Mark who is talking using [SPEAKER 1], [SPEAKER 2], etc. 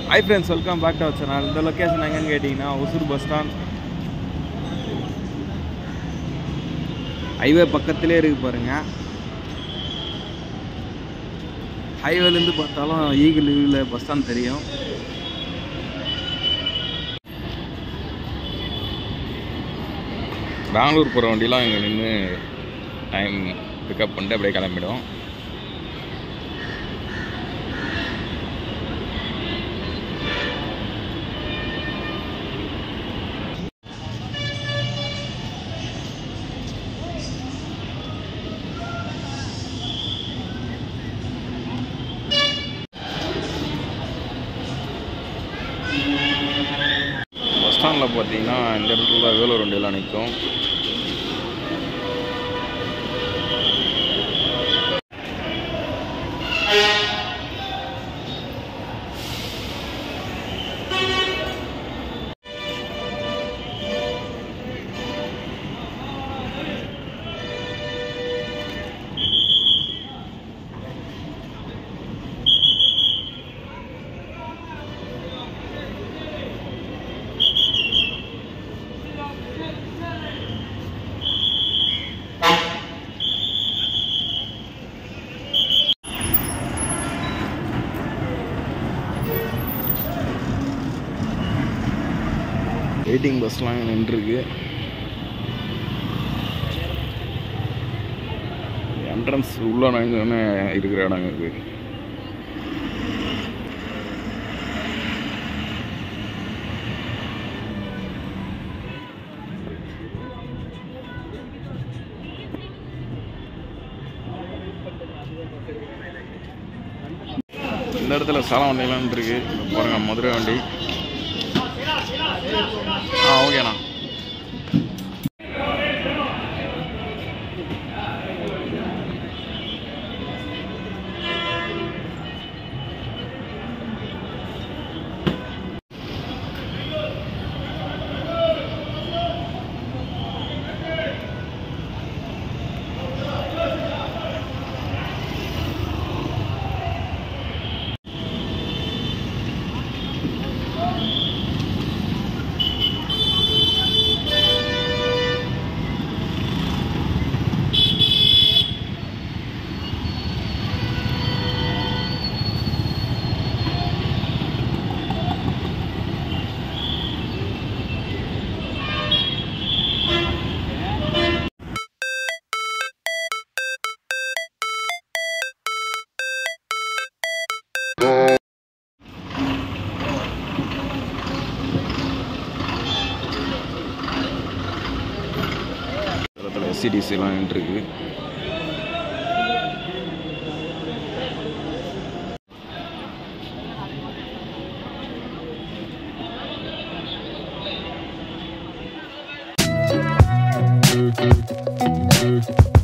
[SPEAKER 1] High friends welcome back to our channel இந்த location எங்கன்னு கேட்டிங்கன்னா ஒசூர் பஸ் ஸ்டாண்ட் ஹைவே பக்கத்திலே இருக்கு பாருங்க ஹைவேலேருந்து பார்த்தாலும் ஈகிள் வியூவில் பஸ் ஸ்டாண்ட் தெரியும் பெங்களூர் போகிற வண்டிலாம் இங்கே நின்று டைம் பிக்கப் பண்ணிட்டு அப்படியே கிளம்பிடும் பஸ் ஸ்டாண்டில் பார்த்தீங்கன்னா இந்த இடத்துல வேலூர் வண்டியெல்லாம் நிற்கும் வெயிட்டிங் பஸ்லாம் நின்றுருக்கு என்ட்ரன்ஸ் உள்ள நுழைஞ்சோடனே இருக்கிற இடம் இது இந்த இடத்துல சேலம் வண்டிலாம் இருக்கு இங்க பாருங்க மதுரை வண்டி ஆ ஓகேண்ணா இடத்துல எஸ்சிடிசிலாம் நின்றுருக்கு
[SPEAKER 2] Thank you.